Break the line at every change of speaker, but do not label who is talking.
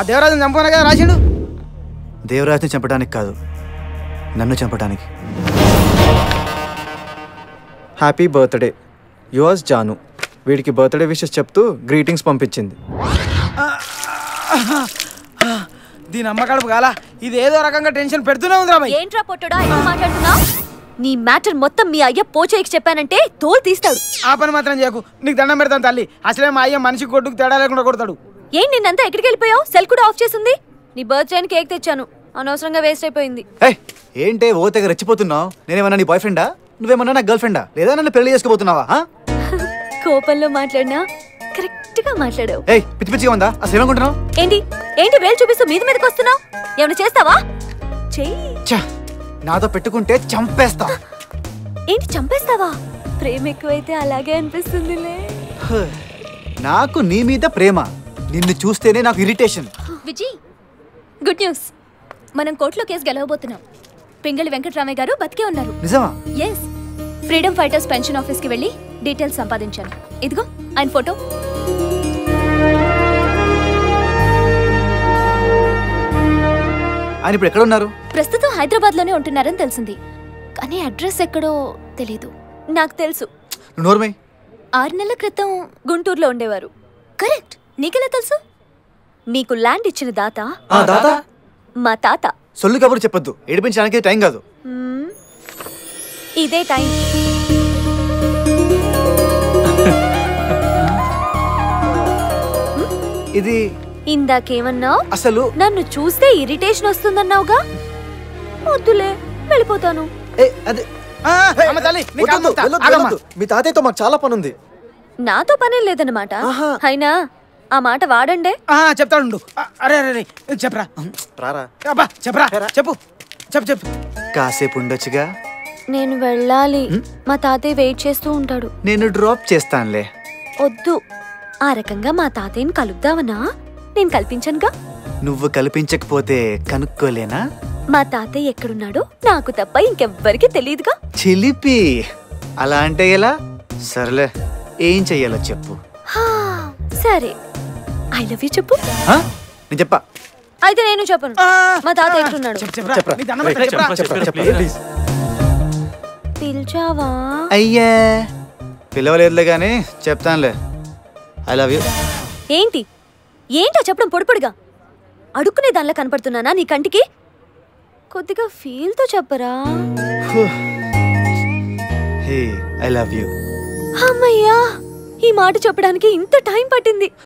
దేవరాజుని చంపుకున్నా కదా రాసిండు
దేవరాజ్ని చంపడానికి కాదు నన్ను చంపడానికి
హ్యాపీ బర్త్డే యువర్స్ జాను వీడికి బర్త్డే విషెస్ చెప్తూ గ్రీటింగ్స్ పంపించింది
దీని అమ్మ కడుపు కాల ఇది ఏదో రకంగా టెన్షన్ పెడుతూనే ఉంది రాబాయ్
ఏంట్రా పొట్టడా ఎక్కువ మాట్లాడుతున్నావు నీ మ్యాటర్ మొత్తం మీ అయ్య పోచేకి చెప్పానంటే తోలు తీస్తాడు
ఆ పని మాత్రం చేయకు నీకు దండం పెడతాను తల్లి అసలే మా అయ్య మనిషి కొట్టుకు తేడా లేకుండా కొడతాడు
ఏం నిన్నంతా ఎక్కడికి వెళ్ళిపోయావు సెల్ కూడా ఆఫ్ చేసింది నీ బర్త్డే కేక్ తెచ్చాను అనవసరంగా వేస్ట్ అయిపోయింది
ఏయ్ ఏంటే ఓ తెగ రెచ్చిపోతున్నావు నేనేమన్నా నీ బాయ్ ఫ్రెండా నువ్వేమన్నా నా గర్ల్ ఫ్రెండా లేదా నన్ను పెళ్లి చేసుకోబోతున్నావా ఆ?
కోపంలో మాట్లాడినా కరెక్ట్ గా మాట్లాడావు
ఏయ్ పిచ్చి పిచ్చిగా ఉందా అసలు ఏమనుకుంటున్నావు
ఏంటి ఏంటి వేలు చూపిస్తూ మీద మీదకి వస్తున్నావు ఏమైనా చేస్తావా చెయ్యి
ఛ, నాతో పెట్టుకుంటే చంపేస్తా
ఏంటి చంపేస్తావా ప్రేమ ఎక్కువైతే అలాగే అనిపిస్తుందిలే
హ, నాకు నీ మీద ప్రేమ నిన్ను చూస్తేనే నాకు ఇరిటేషన్
విజయ్ గుడ్ న్యూస్ మనం కోర్టులో కేసు గెలవబోతున్నాం పింగళి వెంకటరామయ్య గారు బతికే ఉన్నారు
నిజమా
ఎస్ ఫ్రీడమ్ ఫైటర్స్ పెన్షన్ ఆఫీస్కి వెళ్ళి డీటెయిల్స్ సంపాదించాను ఇదిగో ఆయన ఫోటో
ఆయన ఇప్పుడు ఎక్కడ ఉన్నారు
ప్రస్తుతం హైదరాబాద్లోనే ఉంటున్నారని తెలిసింది కానీ అడ్రస్ ఎక్కడో తెలీదు
నాకు తెలుసు
నువ్వు నోర్మై
ఆరు నెలల క్రితం
గుంటూరులో ఉండేవారు
కరెక్ట్ నీకెలా తెలుసు
మీకు ల్యాండ్ ఇచ్చిన దాత
ఆ దాత
మా తాత
సొల్లు కబురు చెప్పొద్దు ఏడిపించడానికి టైం కాదు
మ్మ్. ఇదే టైం
ఇది
ఇందాకేమన్నావు
అసలు
నన్ను చూస్తే ఇరిటేషన్ వస్తుందన్నావుగా వద్దులే వెళ్ళిపోతాను
ఏ అదే
ఆ, అమ్మ తల్లి నీ కాలు
వద్దొద్దు,
మొక్తా.
వెళ్ళొద్దు,
ఆగమ్మా.
వెళ్ళొద్దు. మీ తాతయ్యతో మాకు చాలా పని ఉంది
నాతో పనేం లేదన్నమాట
ఆహా.
అయినా ఆ మాట వాడండే
ఆ, చెప్తాడు ఆ, అరే అరే అరే చెప్పరా
రారా
అబ్బా చెప్పరా చెప్పు చెప్పు చెప్పు
కాసేపు ఉండొచ్చుగా
నేను వెళ్ళాలి మా తాతయ్య వెయిట్ చేస్తూ ఉంటాడు
నేను డ్రాప్ చేస్తానులే
వద్దు ఆ రకంగా మా తాతయ్యని కలుద్దామనా నేను కల్పించనుగా
నువ్వు కల్పించకపోతే కనుక్కోలేనా
మా తాతయ్య ఎక్కడున్నాడో నాకు తప్ప ఇంకెవ్వరికి తెలియదుగా
చిలిపి అలా అంటే ఎలా సర్లే ఏం చెయ్యాలో చెప్పు
హా, సరే ఐ లవ్ యూ చెప్పు
ఆ? నేను చెప్పా
అయితే నేను చెప్పను
ఆ,
మా తాత
ఆ,
ఎక్కడున్నాడు
చెప్పు, చెప్పరా
చెప్పరా.
నీ దండం పెడతా,
రేయ్,
చెప్పరా
చెప్పరా, చెప్పరా, ప్లీజ్
పిలిచావా
అయ్యా పిలవలేదులే కానీ చెప్తానులే ఐ లవ్ యూ
ఏంటి ఏంటో చెప్పడం పొడిపొడిగా అడుక్కునే దానిలా కనపడుతున్నానా నీ కంటికి కొద్దిగా ఫీల్తో చెప్పరా
హే ఐ లవ్ యూ
అమ్మయ్యా ఈ మాట చెప్పడానికి ఇంత టైం పట్టింది